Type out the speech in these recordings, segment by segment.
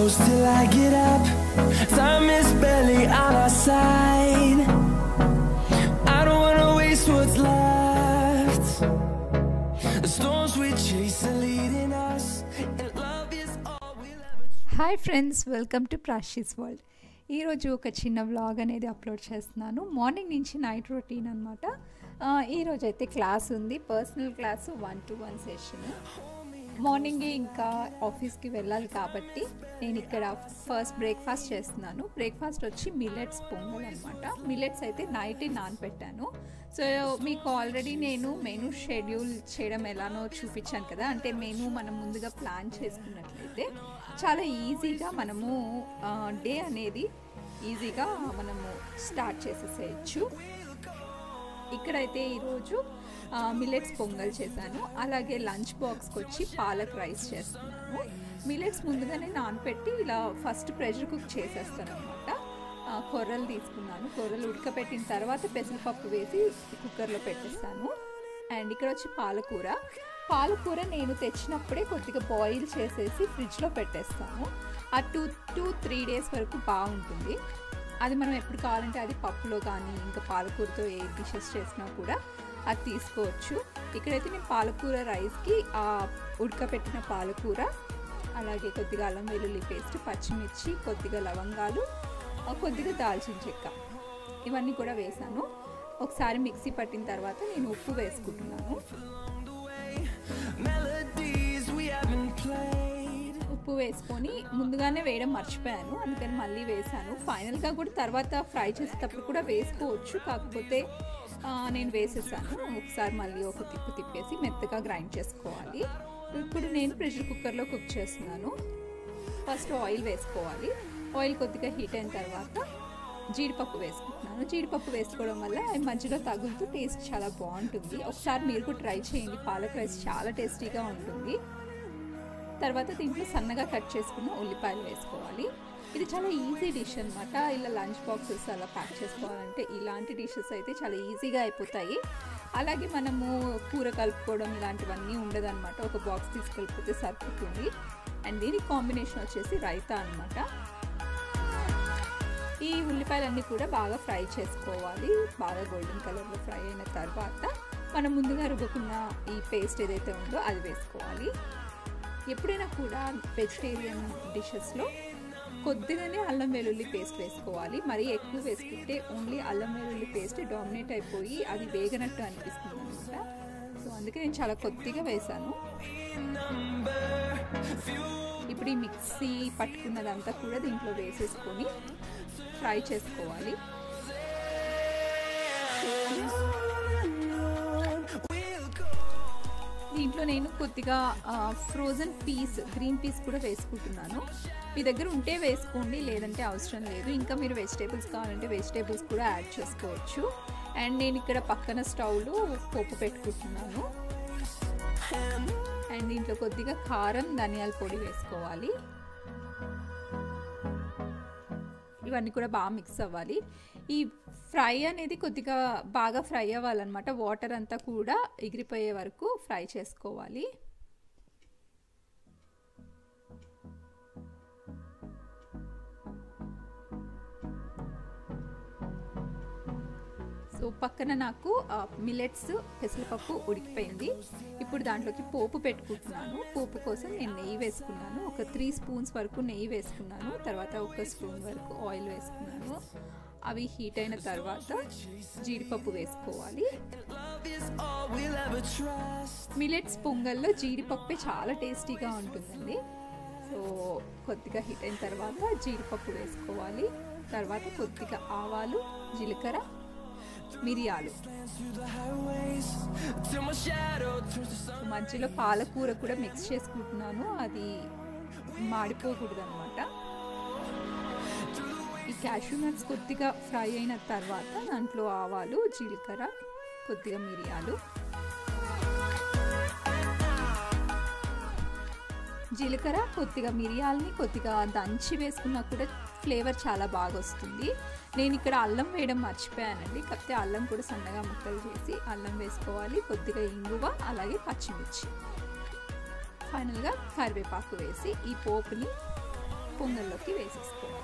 close till I get up. Time is barely on our side. I don't wanna waste what's left. The storms we chase are leading us, and love is all we'll ever. Hi friends welcome to Prashis world ఈరోజు ఒక చిన్న vlog అనేది upload చేస్తున్నాను morning నుంచి night routine అనమాట ఈరోజు అయితే class ఉంది personal class one to one session morning ఇంకా ఆఫీస్కి వెళ్ళాలి కాబట్టి నేను ఇక్కడ ఫస్ట్ బ్రేక్ఫాస్ట్ చేస్తున్నాను బ్రేక్ఫాస్ట్ వచ్చి మిల్లెట్స్ పొంగల్ అనమాట మిల్లెట్స్ అయితే నైట్ నానబెట్టాను సో మీకు ఆల్రెడీ నేను మెనూ షెడ్యూల్ చేయడం ఎలానో చూపించాను కదా అంటే మెనూ మనం ముందుగా ప్లాన్ చేసుకున్నట్లయితే చాలా ఈజీగా మనము డే అనేది ఈజీగా మనము స్టార్ట్ చేసేసేయచ్చు ఇక్కడైతే ఈరోజు మిల్లెట్స్ పొంగల్ చేశాను అలాగే లంచ్ బాక్స్కి వచ్చి పాలక్ రైస్ చేస్తున్నాను మిల్లెట్స్ ముందుగానే నానపెట్టి ఇలా ఫస్ట్ ప్రెషర్ కుక్ చేసేస్తాను అనమాట కొర్రలు తీసుకున్నాను కొర్రలు ఉడకపెట్టిన తర్వాత పెసరపప్పు వేసి కుక్కర్లో పెట్టేస్తాను అండ్ ఇక్కడ వచ్చి పాలకూర పాలకూర నేను తెచ్చినప్పుడే కొద్దిగా బాయిల్ చేసేసి ఫ్రిడ్జ్లో పెట్టేస్తాను ఆ టూ టూ త్రీ డేస్ వరకు బాగుంటుంది అది మనం ఎప్పుడు కావాలంటే అది పప్పులో కానీ ఇంకా పాలకూరతో ఏ డిషెస్ చేసినా కూడా అది తీసుకోవచ్చు ఇక్కడైతే నేను పాలకూర రైస్కి ఆ ఉడకపెట్టిన పాలకూర అలాగే కొద్దిగా అల్లం వెల్లుల్లి పేస్ట్ పచ్చిమిర్చి కొద్దిగా లవంగాలు ఆ కొద్దిగా దాల్చిన చెక్క ఇవన్నీ కూడా వేసాను ఒకసారి మిక్సీ పట్టిన తర్వాత నేను ఉప్పు వేసుకుంటున్నాను Melodies we haven't played. ఉప్పు వేసుకొని ముందుగానే వేయడం మర్చిపోయాను అందుకని మళ్ళీ వేసాను ఫైనల్గా కూడా తర్వాత ఫ్రై చేసేటప్పుడు కూడా వేసుకోవచ్చు కాకపోతే ఆ, నేను వేసేసాను ఒకసారి మళ్ళీ ఒక తిప్పు తిప్పేసి మెత్తగా గ్రైండ్ చేసుకోవాలి ఇప్పుడు నేను ప్రెషర్ కుక్కర్లో కుక్ చేస్తున్నాను ఫస్ట్ ఆయిల్ వేసుకోవాలి ఆయిల్ కొద్దిగా హీట్ అయిన తర్వాత జీడిపప్పు వేసుకుంటున్నాను జీడిపప్పు వేసుకోవడం వల్ల అవి మధ్యలో తగులుతూ టేస్ట్ చాలా బాగుంటుంది ఒకసారి మీరు కూడా ట్రై చేయండి పాలక్ రైస్ చాలా టేస్టీగా ఉంటుంది తర్వాత దీంట్లో సన్నగా కట్ చేసుకున్న ఉల్లిపాయలు వేసుకోవాలి ఇది చాలా ఈజీ డిష్ అనమాట ఇలా లంచ్ బాక్సెస్ అలా ప్యాక్ చేసుకోవాలంటే ఇలాంటి డిషెస్ అయితే చాలా ఈజీగా అయిపోతాయి అలాగే మనము కూర కలుపుకోవడం ఇలాంటివన్నీ ఉండదన్నమాట ఒక బాక్స్ తీసుకెళ్ళిపోతే సరిపోతుంది అండ్ దీని కాంబినేషన్ వచ్చేసి రైతా అనమాట ఈ ఉల్లిపాయలన్నీ కూడా బాగా ఫ్రై చేసుకోవాలి బాగా గోల్డెన్ కలర్లో ఫ్రై అయిన తర్వాత మనం ముందుగా రుబ్బుకున్న ఈ పేస్ట్ ఏదైతే ఉందో అది వేసుకోవాలి ఎప్పుడైనా కూడా వెజిటేరియన్ డిషెస్లో కొద్దిగానే అల్లం వెల్లుల్లి పేస్ట్ వేసుకోవాలి మరీ ఎక్కువ వేసుకుంటే ఓన్లీ అల్లం వెల్లుల్లి పేస్ట్ డామినేట్ అయిపోయి అది వేగనట్టు అనిపిస్తుంది అనమాట సో అందుకే నేను చాలా కొద్దిగా వేసాను ఇప్పుడు ఈ మిక్సీ పట్టుకున్నదంతా కూడా దీంట్లో వేసేసుకొని ఫ్రై చేసుకోవాలి దీంట్లో నేను కొద్దిగా ఫ్రోజన్ పీస్ గ్రీన్ పీస్ కూడా వేసుకుంటున్నాను మీ దగ్గర ఉంటే వేసుకోండి లేదంటే అవసరం లేదు ఇంకా మీరు వెజిటేబుల్స్ కావాలంటే వెజిటేబుల్స్ కూడా యాడ్ చేసుకోవచ్చు అండ్ నేను ఇక్కడ పక్కన స్టవ్లో పోపు పెట్టుకుంటున్నాను అండ్ దీంట్లో కొద్దిగా కారం ధనియాల పొడి వేసుకోవాలి ఇవన్నీ కూడా బాగా మిక్స్ అవ్వాలి ఈ ఫ్రై అనేది కొద్దిగా బాగా ఫ్రై అవ్వాలన్నమాట వాటర్ అంతా కూడా ఎగిరిపోయే వరకు ఫ్రై చేసుకోవాలి సో పక్కన నాకు మిలెట్స్ పెసరపప్పు ఉడికిపోయింది ఇప్పుడు దాంట్లోకి పోపు పెట్టుకుంటున్నాను పోపు కోసం నేను నెయ్యి వేసుకున్నాను ఒక త్రీ స్పూన్స్ వరకు నెయ్యి వేసుకున్నాను తర్వాత ఒక స్పూన్ వరకు ఆయిల్ వేసుకున్నాను అవి హీట్ అయిన తర్వాత జీడిపప్పు వేసుకోవాలి Love is all we'll ever trust. Millets పొంగల్లో జీడిపప్పే చాలా టేస్టీగా ఉంటుందండి సో కొద్దిగా హీట్ అయిన తర్వాత జీడిపప్పు వేసుకోవాలి తర్వాత కొద్దిగా ఆవాలు జీలకర్ర మిరియాలు Through the highways till my shadow turns to sun. మధ్యలో పాలకూర కూడా మిక్స్ చేసుకుంటున్నాను అది మాడిపోకూడదు అనమాట ఈ క్యాషూ నట్స్ కొద్దిగా ఫ్రై అయిన తర్వాత దాంట్లో ఆవాలు జీలకర్ర కొద్దిగా మిరియాలు జీలకర్ర కొద్దిగా మిరియాలని కొద్దిగా దంచి వేసుకున్నా కూడా ఫ్లేవర్ చాలా బాగా వస్తుంది నేను ఇక్కడ అల్లం వేయడం మర్చిపోయానండి కాకపోతే అల్లం కూడా సన్నగా ముక్కలు చేసి అల్లం వేసుకోవాలి కొద్దిగా ఇంగువ అలాగే పచ్చిమిర్చి ఫైనల్గా కరివేపాకు వేసి ఈ పోపుని పొంగల్లోకి వేసేసుకోవాలి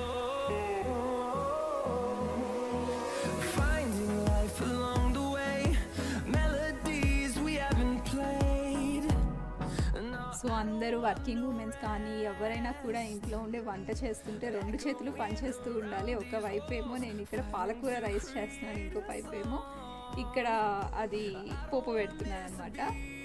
Finding life along the way, melodies we haven't played. So అందరూ వర్కింగ్ ఉమెన్స్ కానీ ఎవరైనా కూడా ఇంట్లో ఉండే వంట చేస్తుంటే రెండు చేతులు పనిచేస్తూ ఉండాలి ఒక వైపు ఏమో నేను ఇక్కడ పాలకూర రైస్ చేస్తున్నాను ఇంకో వైపు ఏమో ఇక్కడ అది పోపు పెడుతున్నాను అనమాట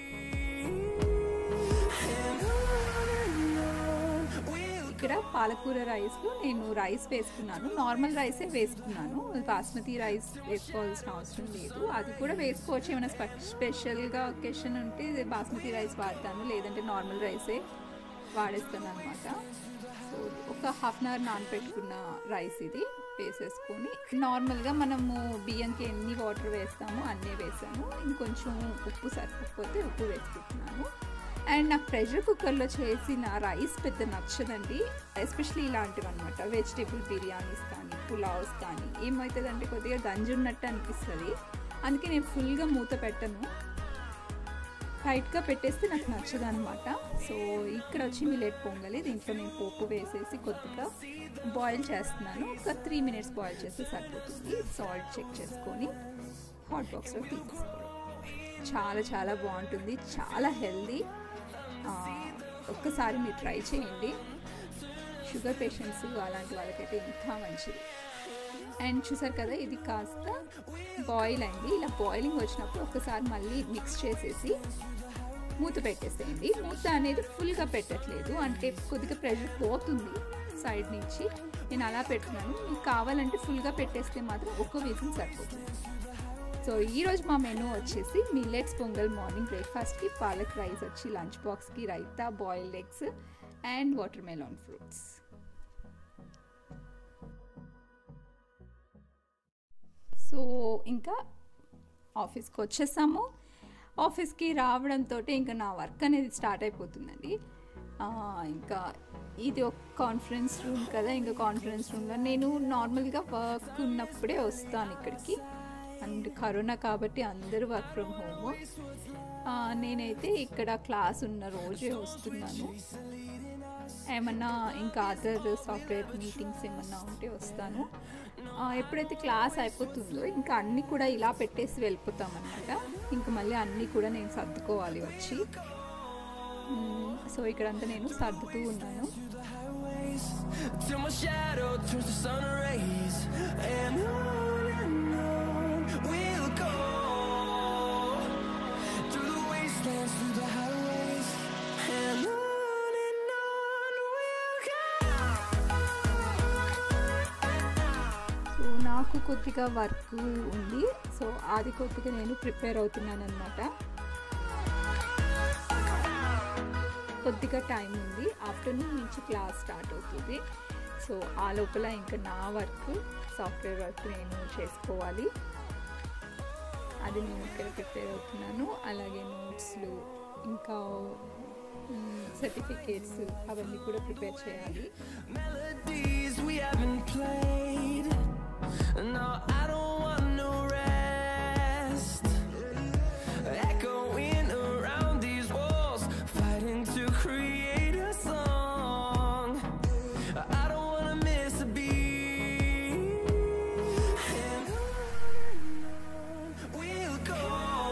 ఇక్కడ పాలకూర రైస్లో నేను రైస్ వేసుకున్నాను నార్మల్ రైసే వేసుకున్నాను బాస్మతి రైస్ వేసుకోవాల్సిన అవసరం లేదు అది కూడా వేసుకోవచ్చు ఏమైనా స్పె- స్పెషల్గా ఒకేషన్ ఉంటే బాస్మతి రైస్ వాడతాను లేదంటే నార్మల్ రైసే వాడేస్తాను అనమాట సో ఒక హాఫ్ అన్ అవర్ నానబెట్టుకున్న రైస్ ఇది వేసేసుకొని నార్మల్గా మనము బియ్యంకి ఎన్ని వాటర్ వేస్తామో అన్నీ వేసాను ఇంకొంచెం ఉప్పు సరిపోతే ఉప్పు వేసుకుంటున్నాను అండ్ నాకు ప్రెషర్ కుక్కర్లో చేసిన రైస్ పెద్ద నచ్చదండి ఎస్పెషలీ ఇలాంటివి అనమాట వెజిటేబుల్ బిర్యానీస్ కానీ పులావ్స్ కానీ ఏమవుతుందంటే కొద్దిగా గంజున్నట్టు అనిపిస్తుంది అందుకే నేను ఫుల్గా మూత పెట్టను టైట్గా పెట్టేస్తే నాకు నచ్చదు అనమాట సో ఇక్కడ వచ్చి మిలెట్ పొంగలి దీంట్లో నేను పోపు వేసేసి కొద్దిగా బాయిల్ చేస్తున్నాను ఒక త్రీ మినిట్స్ బాయిల్ చేస్తే సరిపోతుంది సాల్ట్ చెక్ చేసుకొని హాట్ బాక్స్లో తీసుకోవడం చాలా చాలా బాగుంటుంది చాలా హెల్దీ ఒక్కసారి మీరు ట్రై చేయండి షుగర్ పేషెంట్స్ అలాంటి వాళ్ళకైతే ఇంకా మంచిది అండ్ చూసారు కదా ఇది కాస్త బాయిల్ అయింది ఇలా బాయిలింగ్ వచ్చినప్పుడు ఒకసారి మళ్ళీ మిక్స్ చేసేసి మూత పెట్టేసేయండి మూత అనేది ఫుల్గా పెట్టట్లేదు అంటే కొద్దిగా ప్రెషర్ పోతుంది సైడ్ నుంచి నేను అలా పెట్టున్నాను మీకు కావాలంటే ఫుల్గా పెట్టేస్తే మాత్రం ఒక్క విజిల్ సరిపోతుంది సో ఈరోజు మా మెనూ వచ్చేసి మిల్లెట్స్ పొంగల్ మార్నింగ్ బ్రేక్ఫాస్ట్కి పాలక్ రైస్ వచ్చి లంచ్ బాక్స్కి raita boiled eggs and watermelon fruits so ఇంకా ఆఫీస్కి వచ్చేసాము ఆఫీస్కి రావడంతో ఇంకా నా వర్క్ అనేది స్టార్ట్ అయిపోతుందండి ఆ, ఇంకా ఇది ఒక కాన్ఫరెన్స్ రూమ్ కదా ఇంకా కాన్ఫరెన్స్ రూమ్లో నేను నార్మల్గా వర్క్ ఉన్నప్పుడే వస్తాను ఇక్కడికి అండ్ కరోనా కాబట్టి అందరూ వర్క్ ఫ్రమ్ హోమ్ నేనైతే ఇక్కడ క్లాస్ ఉన్న రోజే వస్తున్నాను ఏమన్నా ఇంకా అదర్ సాఫ్ట్వేర్ మీటింగ్స్ ఏమన్నా ఉంటే వస్తాను ఆ, ఎప్పుడైతే క్లాస్ అయిపోతుందో ఇంకా అన్నీ కూడా ఇలా పెట్టేసి వెళ్ళిపోతాం అనమాట ఇంకా మళ్ళీ అన్నీ కూడా నేను సర్దుకోవాలి వచ్చి మ్మ్, సో ఇక్కడంతా నేను సర్దుతూ ఉన్నాను highways till my shadow turns to sun rays and on and on we'll go through the wastelands through the highways and on and on we'll go so నాకు కొద్దిగా వర్క్ ఉంది సో అది కొద్దిగా నేను ప్రిపేర్ అవుతున్నాను అనమాట కొద్దిగా టైం ఉంది ఆఫ్టర్నూన్ నుంచి క్లాస్ స్టార్ట్ అవుతుంది సో ఆ లోపల ఇంకా నా వర్క్ సాఫ్ట్వేర్ వర్క్ నేను చేసుకోవాలి అది నేను ఇక్కడ ప్రిపేర్ అవుతున్నాను అలాగే నోట్స్లు ఇంకా సర్టిఫికేట్స్ అవన్నీ కూడా ప్రిపేర్ చేయాలి melodies we haven't played no I don't want no rest echoing around these walls fighting to create a song I don't wanna miss a beat and on we'll go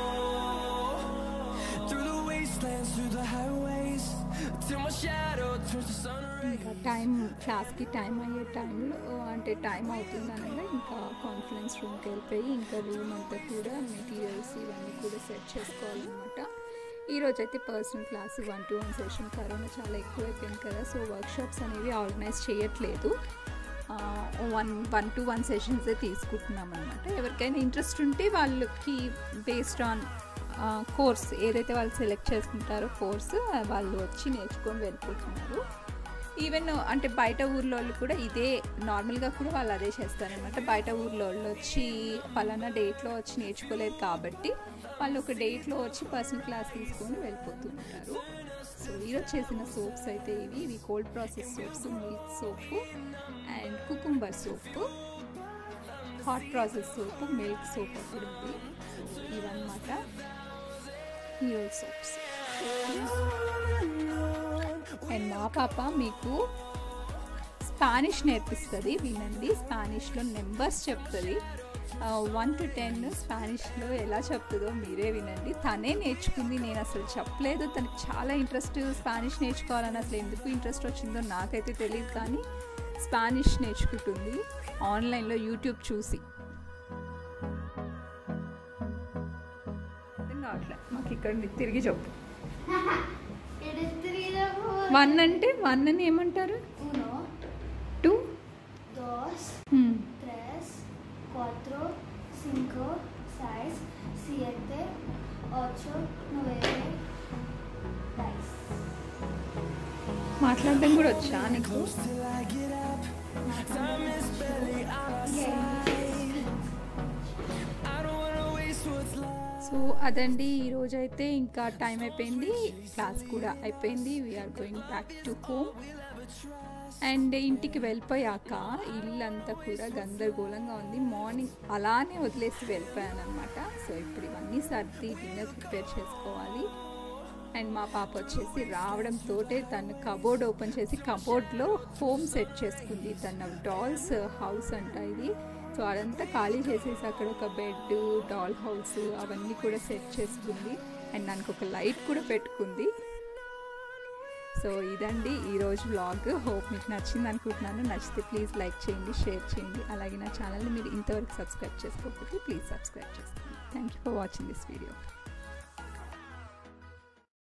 through the wastelands through the highways till my shadow turns to sun rays ఇంకా time క్లాస్కి time అయ్యే టైంలో అంటే time అవుతుంది అనగా ఇంకా conference రూమ్కి వెళ్ళిపోయి ఇంకా రూమ్ అంతా కూడా మెటీరియల్స్ ఇవన్నీ కూడా సెట్ చేసుకోవాలన్నమాట ఈరోజు అయితే personal class one to one session corona చాలా ఎక్కువైపోయింది కదా సో వర్క్షాప్స్ అనేవి ఆర్గనైజ్ చేయట్లేదు వన్ వన్ టు వన్ సెషన్సే తీసుకుంటున్నాం అనమాట ఎవరికైనా ఇంట్రెస్ట్ ఉంటే వాళ్ళకి బేస్డ్ ఆన్ కోర్స్ ఏదైతే వాళ్ళు సెలెక్ట్ చేసుకుంటారో కోర్స్ వాళ్ళు వచ్చి నేర్చుకొని వెళ్ళిపోతున్నారు ఈవెన్ అంటే బయట ఊర్లో వాళ్ళు కూడా ఇదే నార్మల్గా కూడా వాళ్ళు అదే చేస్తారనమాట బయట ఊర్లో వాళ్ళు వచ్చి పలానా డేట్లో వచ్చి నేర్చుకోలేదు కాబట్టి వాళ్ళు ఒక డేట్లో వచ్చి పర్సనల్ క్లాస్ తీసుకొని వెళ్ళిపోతూ ఉంటారు సో ఈరోజు చేసిన సోప్స్ అయితే ఇవి ఇవి cold process soaps milk soap and cucumber soap hot process soap milk soap అప్పుడు ఉంది సో ఇవన్నమాట ఈరోజు సోప్స్ అండ్ మా పాప మీకు స్పానిష్ నేర్పిస్తుంది వినండి స్పానిష్లో నెంబర్స్ చెప్తుంది వన్ టు టెన్ స్పానిష్లో ఎలా చెప్తుందో మీరే వినండి తనే నేర్చుకుంది నేను అసలు చెప్పలేదు తనకి చాలా ఇంట్రెస్ట్ స్పానిష్ నేర్చుకోవాలని అసలు ఎందుకు ఇంట్రెస్ట్ వచ్చిందో నాకైతే తెలియదు కానీ స్పానిష్ నేర్చుకుంటుంది ఆన్లైన్లో యూట్యూబ్ చూసి అర్థం కావట్లే మాకు ఇక్కడ ని- తిరిగి చెప్పు Eres trío, వన్ అంటే వన్ అని ఏమంటారు uno, two dos, tres, cuatro, cinco, seis, siete, ocho, nueve, diez. మాట్లాడడం కూడా వచ్చా నీకు Till I get up, time is barely on our side. I don't wanna waste what's left. So అదండి ఈరోజు అయితే ఇంకా టైం అయిపోయింది క్లాస్ కూడా అయిపోయింది we're going back to home and ఇంటికి వెళ్ళిపోయాక ఇల్లంతా కూడా గందరగోళంగా ఉంది మార్నింగ్ అలానే వదిలేసి వెళ్ళిపోయాను అనమాట సో ఇప్పుడు ఇవన్నీ సర్ది డిన్నర్ ప్రిపేర్ చేసుకోవాలి అండ్ మా పాప వచ్చేసి రావడంతో తను కబోర్డ్ ఓపెన్ చేసి కబోర్డ్లో హోమ్ సెట్ చేసుకుంది తన డాల్స్ హౌస్ అంట ఇది సో అదంతా ఖాళీ చేసేసి అక్కడ ఒక బెడ్ డాల్ హౌస్ అవన్నీ కూడా సెట్ చేసుకుంది అండ్ దానికి ఒక లైట్ కూడా పెట్టుకుంది సో ఇదండి ఈరోజు వ్లాగ్ హోప్ మీకు నచ్చింది అనుకుంటున్నాను నచ్చితే ప్లీజ్ లైక్ చేయండి షేర్ చేయండి అలాగే నా ఛానల్ని మీరు ఇంతవరకు సబ్స్క్రైబ్ చేసుకోకపోతే ప్లీజ్ సబ్స్క్రైబ్ చేసుకోండి thank you for watching this video